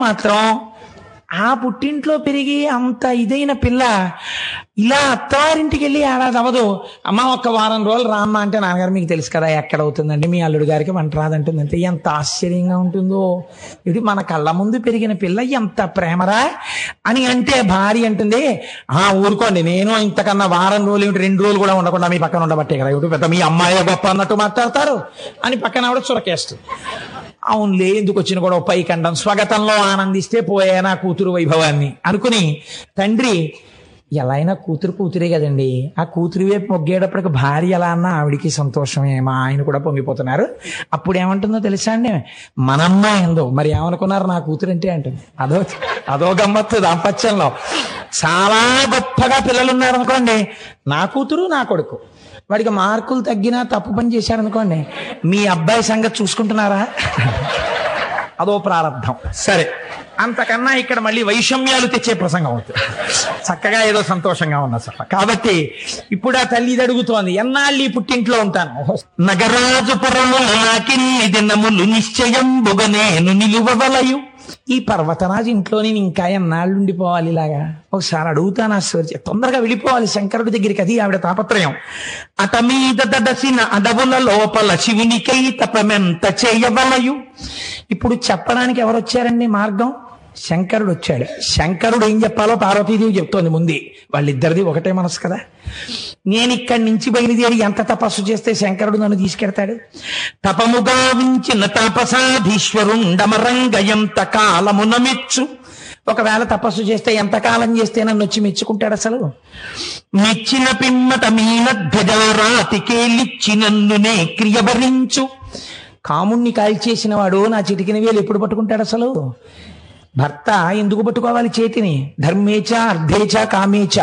మాత్రం ఆ పుట్టింట్లో పెరిగి అంత ఇదైన పిల్ల ఇలా అత్తవారింటికి వెళ్ళి ఏడాది అవ్వదు అమ్మ ఒక్క వారం రోజులు రామ్మ అంటే నాన్నగారు మీకు తెలుసు కదా ఎక్కడ అవుతుందండి మీ అల్లుడు గారికి వంట రాదంటుంది అంటే ఎంత ఆశ్చర్యంగా ఉంటుందో ఇది మన కళ్ళ ముందు పెరిగిన పిల్ల ఎంత ప్రేమరా అని అంటే భార్య అంటుంది ఆ ఊరుకోండి నేను ఇంతకన్నా వారం రోజులు ఏమిటి రెండు రోజులు కూడా ఉండకుండా మీ పక్కన ఉండబట్టే కదా ఏమిటి పెద్ద మీ అమ్మాయి గొప్ప అన్నట్టు మాట్లాడతారు అని పక్కన ఆవిడ చురకేస్తుంది అవునులే ఎందుకు వచ్చిన కూడా పై కండం స్వాగతంలో ఆనందిస్తే పోయే నా కూతురు వైభవాన్ని అనుకుని తండ్రి ఎలా అయినా కూతురు కూతురే కదండి ఆ కూతురు వైపు మొగ్గేటప్పటికి భార్య ఎలా అన్నా ఆవిడికి సంతోషమే మా ఆయన కూడా పొంగిపోతున్నారు అప్పుడు ఏమంటుందో తెలుసా అండి మనమ్మ ఏందో మరి ఏమనుకున్నారు నా కూతురు అంటే అంటుంది అదో అదో గమ్మత్తు దాంపత్యంలో చాలా గొప్పగా పిల్లలు ఉన్నారు అనుకోండి నా కూతురు నా కొడుకు వాడికి మార్కులు తగ్గినా తప్పు పని చేశారనుకోండి మీ అబ్బాయి సంగతి చూసుకుంటున్నారా అదో ప్రారంభం సరే అంతకన్నా ఇక్కడ మళ్ళీ వైషమ్యాలు తెచ్చే ప్రసంగం అవుతుంది చక్కగా ఏదో సంతోషంగా ఉన్నా సార్ కాబట్టి ఇప్పుడు ఆ తల్లి ఇది అడుగుతోంది ఎన్నాళ్ళు ఈ పుట్టింట్లో ఉంటాను ఓహో, నగరాజుపురము నాకిన్ని దినములు నిశ్చయం బుగనేను నిలువవలయు ఈ పర్వతరాజు ఇంట్లో నేను ఇంకా ఎన్నాళ్ళు ఉండిపోవాలి ఇలాగా ఒకసారి అడుగుతాను ఆశ్చర్య తొందరగా వెళ్ళిపోవాలి శంకరుడి దగ్గరికి అది ఆవిడ తాపత్రయం అట మీద దడసిన అడవుల లోపల శివునికై తపమెంత చేయవలయు ఇప్పుడు చెప్పడానికి ఎవరు వచ్చారండి మార్గం శంకరుడు వచ్చాడు శంకరుడు ఏం చెప్పాలో పార్వతీదేవి చెప్తోంది ముందే వాళ్ళిద్దరిది ఒకటే మనసు కదా నేను ఇక్కడి నుంచి బయలుదేరి ఎంత తపస్సు చేస్తే శంకరుడు నన్ను తీసుకెడతాడు తపముగా వించిన తపసాధీశ్వరుండమరంగ ఎంత కాలమున మెచ్చు ఒకవేళ తపస్సు చేస్తే ఎంతకాలం చేస్తే నన్ను వచ్చి మెచ్చుకుంటాడు అసలు మెచ్చిన పిమ్మట మీనధ్వజారాతికేలిచ్చి నన్నునే క్రియభరించు కాముణ్ణి కాల్చేసిన వాడు నా చిటికిన వేలు ఎప్పుడు పట్టుకుంటాడు అసలు భర్త ఎందుకు పట్టుకోవాలి చేతిని ధర్మేచ అర్ధేచ కామేచ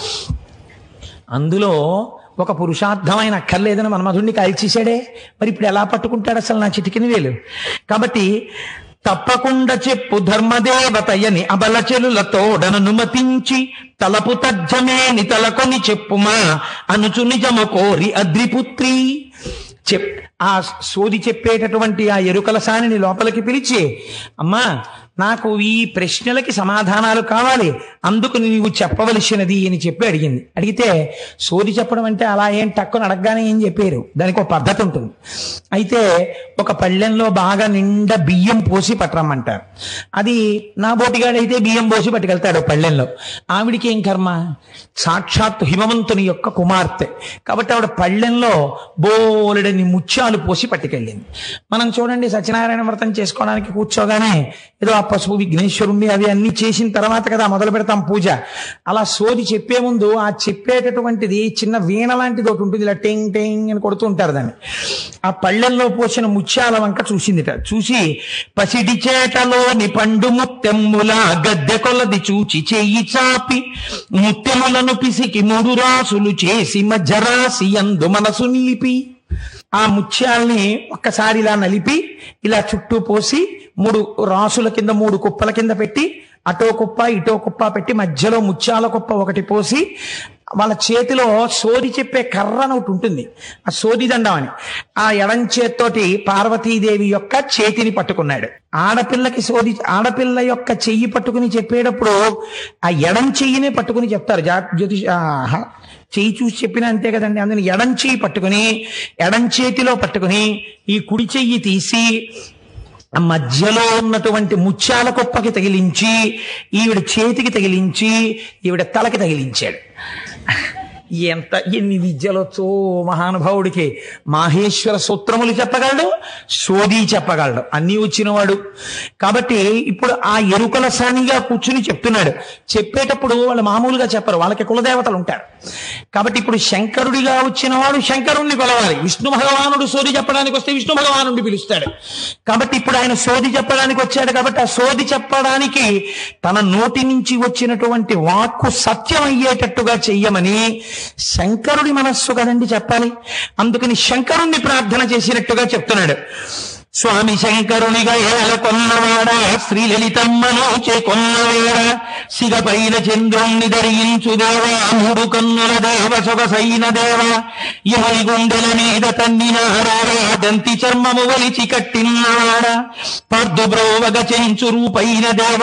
అందులో ఒక పురుషార్థమైన అక్కర్లేదని మన్మధుడిని కాల్చేశాడే మరి ఇప్పుడు ఎలా పట్టుకుంటాడు అసలు నా చిటికిన వేలు కాబట్టి తప్పకుండా చెప్పు ధర్మదేవతయని అబలచెలులతోడననుమతించి తలపు తజ్జమేని తలకొని చెప్పుమా అనుచు నిజము కోరి అద్రిపుత్రి చెప్ ఆ సోది చెప్పేటటువంటి ఆ ఎరుకల సానిని లోపలికి పిలిచి అమ్మా నాకు ఈ ప్రశ్నలకి సమాధానాలు కావాలి అందుకు నీవు చెప్పవలసినది అని చెప్పి అడిగింది అడిగితే సోది చెప్పడం అంటే అలా ఏం టక్కుని అడగగానే ఏం చెప్పారు దానికి ఒక పద్ధతి ఉంటుంది అయితే ఒక పళ్ళెంలో బాగా నిండా బియ్యం పోసి పట్టరమ్మంటారు అది నా బోటిగాడైతే బియ్యం పోసి పట్టుకెళ్తాడు పళ్ళెంలో ఆవిడికి ఏం కర్మ సాక్షాత్ హిమవంతుని యొక్క కుమార్తె కాబట్టి ఆవిడ పళ్ళెంలో బోలెడని ముత్యాలు పోసి పట్టుకెళ్ళింది మనం చూడండి సత్యనారాయణ వ్రతం చేసుకోవడానికి కూర్చోగానే ఏదో ఆ పసుపు విఘ్నేశ్వరుణ్ణి అవి అన్ని చేసిన తర్వాత కదా మొదలు పెడతాం పూజ అలా సోది చెప్పే ముందు ఆ చెప్పేటటువంటిది చిన్న వీణ లాంటిది ఒకటి ఉంటుంది ఇలా టెంగ్ టెంగ్ అని కొడుతూ ఉంటారు దాన్ని ఆ పళ్ళెల్లో పోసిన ముత్యాల వంక చూసిందిట చూసి పసిడి చేటలోని పండు ముత్తెమ్ముల గద్దె కొలది చూచి చెయ్యి చాపి ముత్తెములను పిసికి మూడు రాసులు చేసి మధ్యరాసి అందు మనసు నిలిపి ఆ ముత్యాల్ని ఒక్కసారి ఇలా నలిపి ఇలా చుట్టూ పోసి మూడు రాసుల కింద మూడు కుప్పల కింద పెట్టి అటో కుప్ప ఇటో కుప్ప పెట్టి మధ్యలో ముత్యాల కుప్ప ఒకటి పోసి వాళ్ళ చేతిలో సోది చెప్పే కర్ర అని ఒకటి ఉంటుంది ఆ సోది దండం అని ఆ ఎడం చేత్తోటి పార్వతీదేవి యొక్క చేతిని పట్టుకున్నాడు ఆడపిల్లకి సోది ఆడపిల్ల యొక్క చెయ్యి పట్టుకుని చెప్పేటప్పుడు ఆ ఎడం చెయ్యినే పట్టుకుని చెప్తారు జా జ్యోతిష్ ఆ, హ- చెయ్యి చూసి చెప్పినా అంతే కదండి అందుని ఎడం చెయ్యి పట్టుకుని ఎడం చేతిలో పట్టుకుని ఈ కుడి చెయ్యి తీసి ఆ మధ్యలో ఉన్నటువంటి ముత్యాల కుప్పకి తగిలించి ఈవిడ చేతికి తగిలించి ఈవిడ తలకి తగిలించాడు ఎంత ఎన్ని విద్యలొచ్చో మహానుభావుడికి మాహేశ్వర సూత్రములు చెప్పగలడు సోది చెప్పగలడు అన్నీ వచ్చినవాడు కాబట్టి ఇప్పుడు ఆ ఎరుకల సానిగా కూర్చుని చెప్తున్నాడు చెప్పేటప్పుడు వాళ్ళు మామూలుగా చెప్పరు వాళ్ళకి కులదేవతలు ఉంటారు కాబట్టి ఇప్పుడు శంకరుడిగా వచ్చిన వాడు శంకరుణ్ణి కొలవాలి విష్ణు భగవానుడు సోది చెప్పడానికి వస్తే విష్ణు భగవానుడిని పిలుస్తాడు కాబట్టి ఇప్పుడు ఆయన సోది చెప్పడానికి వచ్చాడు కాబట్టి ఆ సోది చెప్పడానికి తన నోటి నుంచి వచ్చినటువంటి వాక్కు సత్యం అయ్యేటట్టుగా చెయ్యమని శంకరుడి మనస్సు కదండి చెప్పాలి అందుకని శంకరుణ్ణి ప్రార్థన చేసినట్టుగా చెప్తున్నాడు స్వామి శంకరునిగా ఏల కొన్నవాడ శ్రీలలితమ్మను చేకొన్నవేడ సిగపైన చంద్రుణ్ణి ధరించు దేవా మూడు కన్నుల దేవ సొగసైన దేవ యముని గుండెల మీద తన్నినారాడా దంతి చర్మము వలిచి కట్టినవాడ పద్దు బ్రోవగ చెంచు రూపైన దేవ